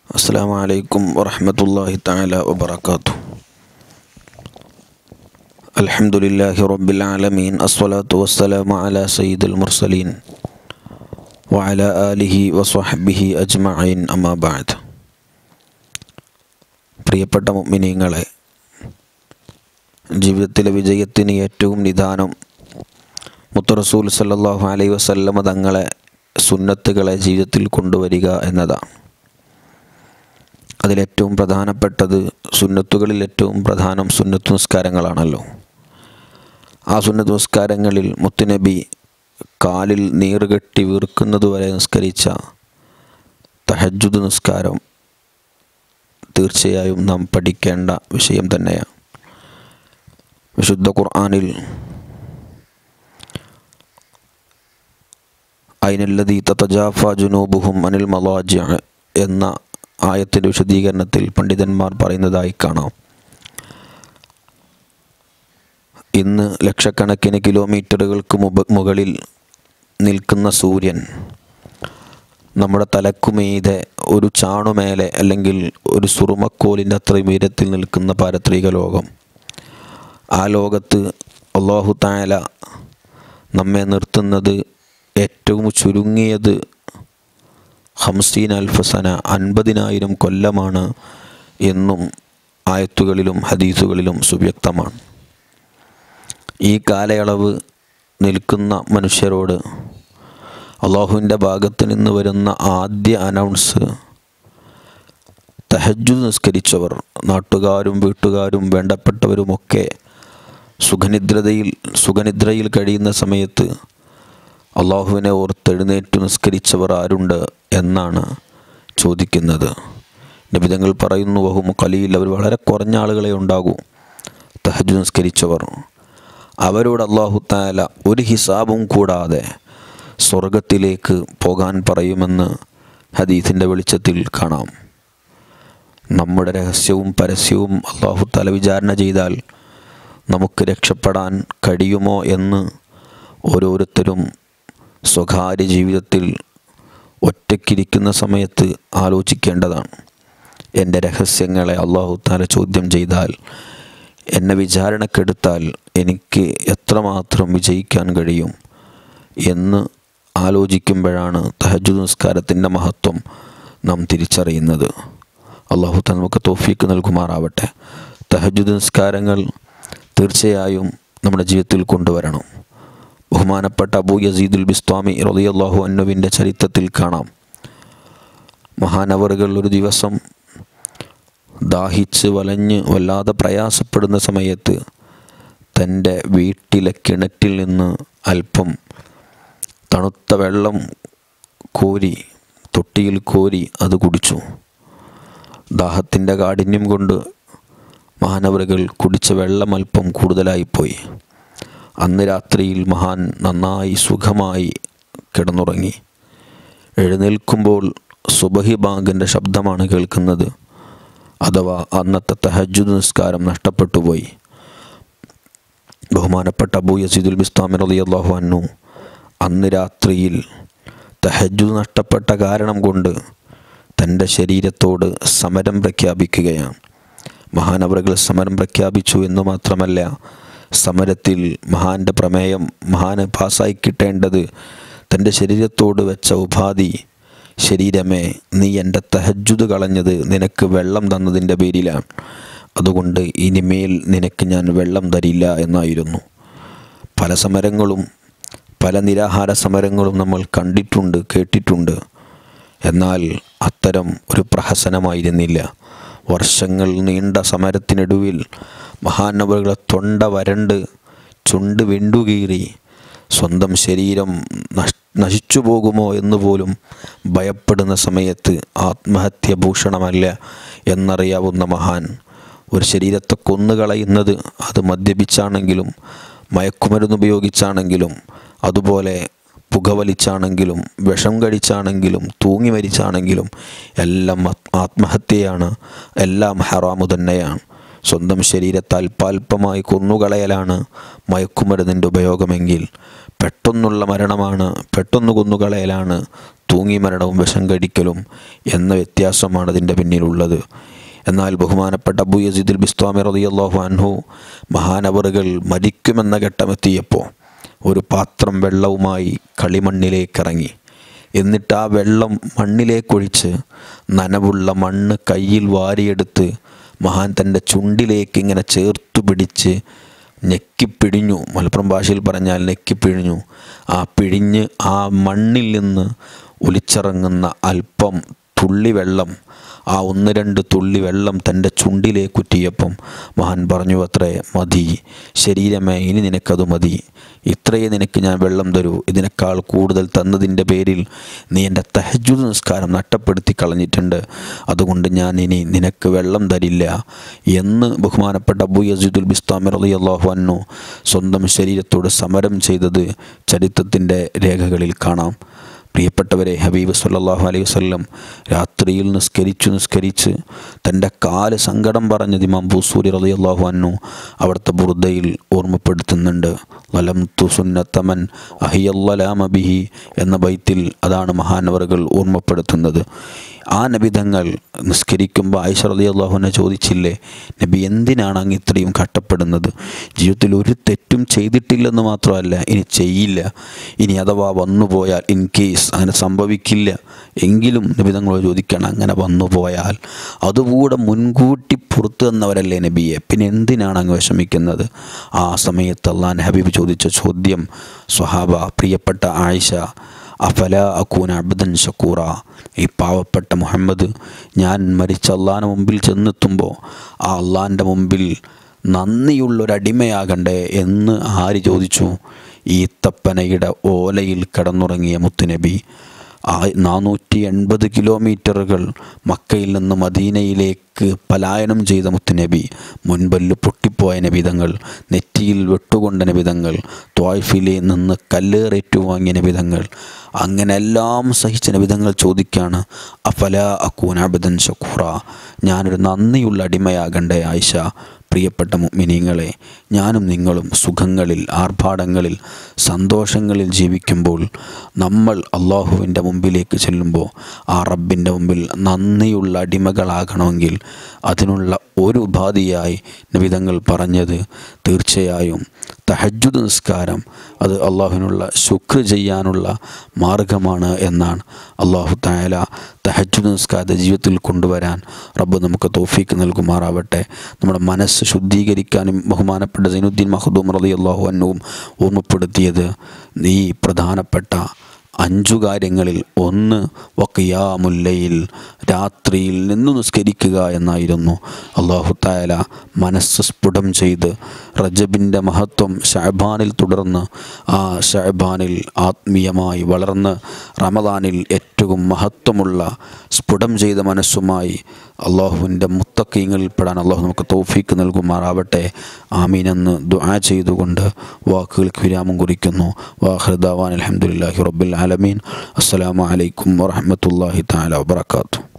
السلام عليكم ورحمة الله تعالى وبركاته الحمد لله رب العالمين الصلاة والسلام على سيد المرسلين وعلى آله وصحبه أجمعين أما بعد പ്രിയപ്പെട്ട മുഅ്മിനീങ്ങളെ ജീവിതത്തിലെ വിജയത്തിന് ഏറ്റവും നിദാനം മുത്തറസൂൽ സല്ലല്ലാഹു അലൈഹി വസല്ലമ തങ്ങളെ സുന്നത്തുകളെ ജീവിതത്തിൽ കൊണ്ടുവരിക എന്നതാണ് അതിലേറ്റവും പ്രധാനപ്പെട്ടത് സുന്നത്തുകളിൽ ഏറ്റവും പ്രധാനം സുന്നത്ത് നിസ്കാരങ്ങളാണല്ലോ ആ സുന്നത്ത് നിസ്കാരങ്ങളിൽ മുത്തുനബി കാലിൽ നീറുകെട്ടി വീർക്കുന്നതുവരെ നിസ്കരിച്ച തഹജുദ് നിസ്കാരം തീർച്ചയായും നാം പഠിക്കേണ്ട വിഷയം തന്നെയാണ് വിശുദ്ധ ഖുർആനിൽ അയിനല്ലതി തതജാഫ ജുനൂബുഹും അനിൽ മലാജ എന്ന ആയത്തിൻ്റെ വിശദീകരണത്തിൽ പണ്ഡിതന്മാർ പറയുന്നതായി കാണാം ഇന്ന് ലക്ഷക്കണക്കിന് കിലോമീറ്ററുകൾക്ക് മുബ മുകളിൽ നിൽക്കുന്ന സൂര്യൻ നമ്മുടെ തലക്കുമീതെ ഒരു ചാണുമേലെ അല്ലെങ്കിൽ ഒരു സുറുമക്കോലിൻ്റെ അത്രയും ഉയരത്തിൽ നിൽക്കുന്ന പാരത്രിക ലോകം ആ ലോകത്ത് അള്ളാഹു താല നമ്മെ നിർത്തുന്നത് ഏറ്റവും ചുരുങ്ങിയത് ഹംസീൻ അൽഫസന അൻപതിനായിരം കൊല്ലമാണ് എന്നും ആയത്തുകളിലും ഹദീസുകളിലും സുവ്യക്തമാണ് ഈ കാലയളവ് നിൽക്കുന്ന മനുഷ്യരോട് അള്ളാഹുവിൻ്റെ ഭാഗത്ത് നിന്ന് വരുന്ന ആദ്യ അനൗൺസ് തഹജു നിസ്കരിച്ചവർ നാട്ടുകാരും വീട്ടുകാരും വേണ്ടപ്പെട്ടവരുമൊക്കെ സുഖനിദ്രതയിൽ സുഖനിദ്രയിൽ കഴിയുന്ന സമയത്ത് അള്ളാഹുവിനെ ഓർത്തെഴുന്നേറ്റ് നിസ്കരിച്ചവർ ആരുണ്ട് എന്നാണ് ചോദിക്കുന്നത് നിബിതങ്ങൾ പറയുന്നു വഹും കലിയിൽ അവർ വളരെ കുറഞ്ഞ ആളുകളെ ഉണ്ടാകൂ തഹജു നിസ്കരിച്ചവർ അവരോട് അള്ളാഹു താല ഒരു ഹിസാബും കൂടാതെ സ്വർഗത്തിലേക്ക് പോകാൻ പറയുമെന്ന് ഹദീസിൻ്റെ വെളിച്ചത്തിൽ കാണാം നമ്മുടെ രഹസ്യവും പരസ്യവും അള്ളാഹു താല വിചാരണ ചെയ്താൽ നമുക്ക് രക്ഷപ്പെടാൻ കഴിയുമോ എന്ന് ഓരോരുത്തരും സ്വകാര്യ ജീവിതത്തിൽ ഒറ്റയ്ക്കിരിക്കുന്ന സമയത്ത് ആലോചിക്കേണ്ടതാണ് എൻ്റെ രഹസ്യങ്ങളെ അള്ളാഹു താല ചോദ്യം ചെയ്താൽ എന്നെ വിചാരണക്കെടുത്താൽ എനിക്ക് എത്രമാത്രം വിജയിക്കാൻ കഴിയും എന്ന് ആലോചിക്കുമ്പോഴാണ് തഹജു നിസ്കാരത്തിൻ്റെ മഹത്വം നാം തിരിച്ചറിയുന്നത് അള്ളാഹു താല നമുക്ക് തോഫീക്ക് നൽകുമാറാവട്ടെ തഹജുദ് നിസ്കാരങ്ങൾ തീർച്ചയായും നമ്മുടെ ജീവിതത്തിൽ കൊണ്ടുവരണം ബഹുമാനപ്പെട്ട അബൂ യസീദുൽ ബിസ്വാമി റളിയല്ലാഹു അന്നുവിൻ്റെ ചരിത്രത്തിൽ കാണാം മഹാനവറുകൾ ഒരു ദിവസം ദാഹിച്ച് വലഞ്ഞ് വല്ലാതെ പ്രയാസപ്പെടുന്ന സമയത്ത് തൻ്റെ വീട്ടിലെ കിണറ്റിൽ നിന്ന് അല്പം തണുത്ത വെള്ളം കോരി തൊട്ടിയിൽ കോരി അത് കുടിച്ചു ദാഹത്തിൻ്റെ കാഠിന്യം കൊണ്ട് മഹാനവറുകൾ കുടിച്ച വെള്ളം അല്പം കൂടുതലായിപ്പോയി അന്ന് രാത്രിയിൽ മഹാൻ നന്നായി സുഖമായി കിടന്നുറങ്ങി എഴുന്നേൽക്കുമ്പോൾ സുബഹി ബാങ്കിൻ്റെ ശബ്ദമാണ് കേൾക്കുന്നത് അഥവാ അന്നത്തെ തഹജുദ് നിസ്കാരം നഷ്ടപ്പെട്ടു പോയി ബഹുമാനപ്പെട്ട അബൂ യസീദുൽ ബിസ്താമിൻ അലി അള്ളാഹു അന്നു അന്ന് രാത്രിയിൽ തഹജുദ് നഷ്ടപ്പെട്ട കാരണം കൊണ്ട് തൻ്റെ ശരീരത്തോട് സമരം പ്രഖ്യാപിക്കുകയാണ് മഹാനവറുകൾ സമരം പ്രഖ്യാപിച്ചു എന്ന് മാത്രമല്ല സമരത്തിൽ മഹാൻ്റെ പ്രമേയം മഹാന് പാസ്സായി കിട്ടേണ്ടത് തൻ്റെ ശരീരത്തോട് വെച്ച ഉപാധി ശരീരമേ നീ എൻ്റെ തഹജുദ് കളഞ്ഞത് നിനക്ക് വെള്ളം തന്നതിൻ്റെ പേരിലാണ് അതുകൊണ്ട് ഇനിമേൽ നിനക്ക് ഞാൻ വെള്ളം തരില്ല എന്നായിരുന്നു പല സമരങ്ങളും പല നിരാഹാര സമരങ്ങളും നമ്മൾ കണ്ടിട്ടുണ്ട് കേട്ടിട്ടുണ്ട് എന്നാൽ അത്തരം ഒരു പ്രഹസനമായിരുന്നില്ല വർഷങ്ങൾ നീണ്ട സമരത്തിനൊടുവിൽ മഹാനവറുകളെ തൊണ്ട വരണ്ട് ചുണ്ട് വെണ്ടുകീറി സ്വന്തം ശരീരം നഷ് നശിച്ചു പോകുമോ എന്ന് പോലും ഭയപ്പെടുന്ന സമയത്ത് ആത്മഹത്യ ഭൂഷണമല്ല എന്നറിയാവുന്ന മഹാൻ ഒരു ശരീരത്തെ കൊന്നുകളയുന്നത് അത് മദ്യപിച്ചാണെങ്കിലും മയക്കുമരുന്ന് ഉപയോഗിച്ചാണെങ്കിലും അതുപോലെ പുകവലിച്ചാണെങ്കിലും വിഷം കഴിച്ചാണെങ്കിലും തൂങ്ങി മരിച്ചാണെങ്കിലും എല്ലാം ആത്മഹത്യയാണ് എല്ലാം ഹറാമു തന്നെയാണ് സ്വന്തം ശരീരത്തെ അല്പാൽപമായി കൊന്നുകളയലാണ് മയക്കുമരുന്നിൻ്റെ ഉപയോഗമെങ്കിൽ പെട്ടെന്നുള്ള മരണമാണ് പെട്ടെന്ന് കൊന്നുകളയലാണ് തൂങ്ങി മരണവും വിഷം കഴിക്കലും എന്ന വ്യത്യാസമാണ് അതിൻ്റെ പിന്നിലുള്ളത് എന്നാൽ ബഹുമാനപ്പെട്ട അബു യസീദുൽ ബിസ്വാമി റളിയല്ലാഹു അൻഹു മഹാനവറുകൾ മരിക്കുമെന്ന ഘട്ടമെത്തിയപ്പോൾ ഒരു പാത്രം വെള്ളവുമായി കളിമണ്ണിലേക്കിറങ്ങി എന്നിട്ട് ആ വെള്ളം മണ്ണിലേക്കൊഴിച്ച് നനവുള്ള മണ്ണ് കയ്യിൽ വാരിയെടുത്ത് മഹാൻ തൻ്റെ ചുണ്ടിലേക്ക് ഇങ്ങനെ ചേർത്തു പിടിച്ച് ഞെക്കിപ്പിഴിഞ്ഞു മലപ്പുറം ഭാഷയിൽ പറഞ്ഞാൽ ഞെക്കിപ്പിഴിഞ്ഞു ആ പിഴിഞ്ഞ് ആ മണ്ണിൽ നിന്ന് ഒലിച്ചിറങ്ങുന്ന അല്പം തുള്ളി വെള്ളം ആ ഒന്ന് രണ്ട് തുള്ളി വെള്ളം തൻ്റെ ചുണ്ടിലേക്കുറ്റിയപ്പം മഹാൻ പറഞ്ഞു അത്രേ മതി ശരീരമേ ഇനി നിനക്കത് മതി ഇത്രയേ നിനക്ക് ഞാൻ വെള്ളം തരൂ ഇതിനേക്കാൾ കൂടുതൽ തന്നതിൻ്റെ പേരിൽ നീ എൻ്റെ തഹജുദ് നിസ്കാരം നഷ്ടപ്പെടുത്തി കളഞ്ഞിട്ടുണ്ട് അതുകൊണ്ട് ഞാൻ ഇനി നിനക്ക് വെള്ളം തരില്ല എന്ന് ബഹുമാനപ്പെട്ട അബു യസീദുൽ ബിസ്താമി റളി അള്ളാഹു അന്നു സ്വന്തം ശരീരത്തോട് സമരം ചെയ്തത് ചരിത്രത്തിൻ്റെ രേഖകളിൽ കാണാം പ്രിയപ്പെട്ടവരെ ഹബീബ് സല്ലല്ലാഹു അലൈഹി വസല്ലം രാത്രിയിൽ നിസ്കരിച്ചു നിസ്കരിച്ച് തൻ്റെ കാല് സങ്കടം പറഞ്ഞത് ഇമാം ബൂസൂരി റളിയല്ലാഹു അന്നു അവിടുത്തെ ബുർദയിൽ ഓർമ്മപ്പെടുത്തുന്നുണ്ട് ലലം തു സുന്നത്തമൻ അഹിയല്ലാമ ബിഹി എന്ന ബൈത്തിൽ അതാണ് മഹാനവറുകൾ ഓർമ്മപ്പെടുത്തുന്നത് ആ നബിതങ്ങൾ നിസ്കരിക്കുമ്പോൾ ആയിഷ റളിയല്ലാഹുവിനെ ചോദിച്ചില്ലേ നബി എന്തിനാണ് അങ്ങ് ഇത്രയും കഷ്ടപ്പെടുന്നത് ജീവിതത്തിൽ ഒരു തെറ്റും ചെയ്തിട്ടില്ലെന്ന് മാത്രമല്ല ഇനി ചെയ്യില്ല ഇനി അഥവാ വന്നുപോയാൽ ഇൻ കേസ് അങ്ങനെ സംഭവിക്കില്ല എങ്കിലും നബിതങ്ങളോട് ചോദിക്കണം അങ്ങനെ വന്നുപോയാൽ അതുകൂടെ മുൻകൂട്ടി പുറത്തു തന്നവരല്ലേ നബിയെ പിന്നെ എന്തിനാണ് അങ്ങ് വിഷമിക്കുന്നത് ആ സമയത്ത് അള്ളാൻ ഹബീബ് ചോദിച്ച ചോദ്യം സ്വഹാബ പ്രിയപ്പെട്ട ആയിഷ അഫല അക്കൂൻ അബ്ദൻ ഷക്കൂറ ഈ പാവപ്പെട്ട മുഹമ്മദ് ഞാൻ മരിച്ച അള്ളാഹിൻ്റെ മുമ്പിൽ ചെന്നെത്തുമ്പോൾ ആ അള്ളാഹിൻ്റെ മുമ്പിൽ നന്ദിയുള്ളൊരടിമയാകണ്ടേ എന്ന് ആര് ചോദിച്ചു ഈ തപ്പനയുടെ ഓലയിൽ കിടന്നുറങ്ങിയ മുത്തുനബി ആ നാനൂറ്റി എൺപത് കിലോമീറ്ററുകൾ മക്കയിൽ നിന്ന് മദീനയിലേക്ക് പലായനം ചെയ്ത മുത്തുനബി മുൻപല്ല് പൊട്ടിപ്പോയ നബിതങ്ങൾ നെറ്റിയിൽ വെട്ടുകൊണ്ട നബിതങ്ങൾ ത്വായ്ഫിലെ നിന്ന് കല്ലേറേറ്റു വാങ്ങിയ നബിതങ്ങൾ അങ്ങനെ എല്ലാം സഹിച്ച നബിതങ്ങൾ ചോദിക്കുകയാണ് അഫല അക്കൂനാബിദൻ ഷക്കൂറ ഞാനൊരു നന്ദിയുള്ള അടിമയാകണ്ടേ ആയിഷ പ്രിയപ്പെട്ട മുഅ്മിനീങ്ങളെ ഞാനും നിങ്ങളും സുഖങ്ങളിൽ ആർഭാടങ്ങളിൽ സന്തോഷങ്ങളിൽ ജീവിക്കുമ്പോൾ നമ്മൾ അള്ളാഹുവിൻ്റെ മുമ്പിലേക്ക് ചെല്ലുമ്പോൾ ആ റബ്ബിൻ്റെ മുമ്പിൽ നന്ദിയുള്ള അടിമകളാകണമെങ്കിൽ അതിനുള്ള ഒരു ഉപാധിയായി നിവിധങ്ങൾ പറഞ്ഞത് തീർച്ചയായും തഹജുദ് നിസ്കാരം അത് അള്ളാഹുവിനുള്ള ശുക്ർ ചെയ്യാനുള്ള മാർഗമാണ് എന്നാണ് അള്ളാഹു തായാല തഹജുദ് നിസ്കാരത്തെ ജീവിതത്തിൽ കൊണ്ടുവരാൻ റബ്ബ് നമുക്ക് തോഫീക്ക് നൽകുമാറാവട്ടെ നമ്മുടെ മനസ്സ് ശുദ്ധീകരിക്കാനും ബഹുമാനപ്പെട്ട സൈനുദ്ദീൻ മഹദൂം റലി അള്ളാഹു അന്നുവും ഓർമ്മപ്പെടുത്തിയത് ഈ പ്രധാനപ്പെട്ട അഞ്ചു കാര്യങ്ങളിൽ ഒന്ന് വക്കിയാമുല്ലയിൽ രാത്രിയിൽ നിന്ന് നിസ്കരിക്കുക എന്നായിരുന്നു അള്ളാഹു തായാല മനസ്സ് സ്ഫുടം ചെയ്ത് റജബിൻ്റെ മഹത്വം ഷഹബാനിൽ തുടർന്ന് ആ ഷഹബാനിൽ ആത്മീയമായി വളർന്ന് റമദാനിൽ ഏറ്റവും മഹത്വമുള്ള സ്ഫുടം ചെയ്ത മനസ്സുമായി അള്ളാഹുവിൻ്റെ മുത്തക്കീങ്ങളിൽ പെടാൻ അള്ളാഹു നമുക്ക് തൗഫീക്ക് നൽകുമാറാവട്ടെ ആമീനെന്ന് ദുആ ചെയ്തുകൊണ്ട് വാക്കുകൾക്ക് വിരാമം കുറിക്കുന്നു വാഹൃദാവാൻ അലഹമുല്ലാഹി റബ്ബിൽ ആലമീൻ അസ്സലാമു അലൈക്കും വറഹമത്തല്ലാഹി താല വാത്തു